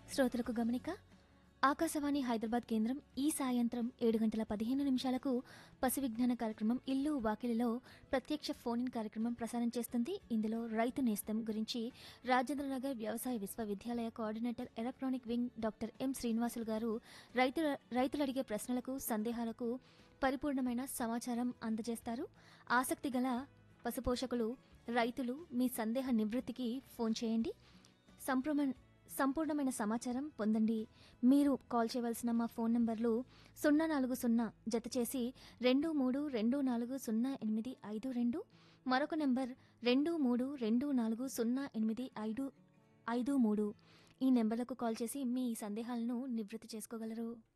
శ్రోతలకు గమనిక ఆకాశవాణి హైదరాబాద్ కేంద్రం ఈ సాయంత్రం ఏడు గంటల పదిహేను నిమిషాలకు పశు విజ్ఞాన కార్యక్రమం ఇల్లు వాకిలిలో ప్రత్యక్ష ఫోన్ ఇన్ కార్యక్రమం ప్రసారం చేస్తుంది ఇందులో రైతు నేస్తం గురించి రాజేంద్రనగర్ వ్యవసాయ విశ్వవిద్యాలయ coordinator electronic wing doctor M Srinivasulu garu రైతుల రైతులు అడిగే ప్రశ్నలకు సందేహాలకు పరిపూర్ణమైన సమాచారం అందజేస్తారు ఆసక్తి గల పశుపోషకులు రైతులు మీ సందేహ నివృత్తికి ఫోన్ చేయండి సంప్రమ సంపూర్ణమైన సమాచారం పొందండి మీరు కాల్ చేయవలసిన మా ఫోన్ నంబర్లు సున్నా నాలుగు సున్నా జత చేసి రెండు మూడు రెండు నాలుగు సున్నా ఎనిమిది ఐదు రెండు మరొక నెంబర్ రెండు మూడు రెండు నాలుగు సున్నా ఎనిమిది ఐదు ఐదు మూడు ఈ నెంబర్లకు కాల్ చేసి మీ సందేహాలను నివృత్తి చేసుకోగలరు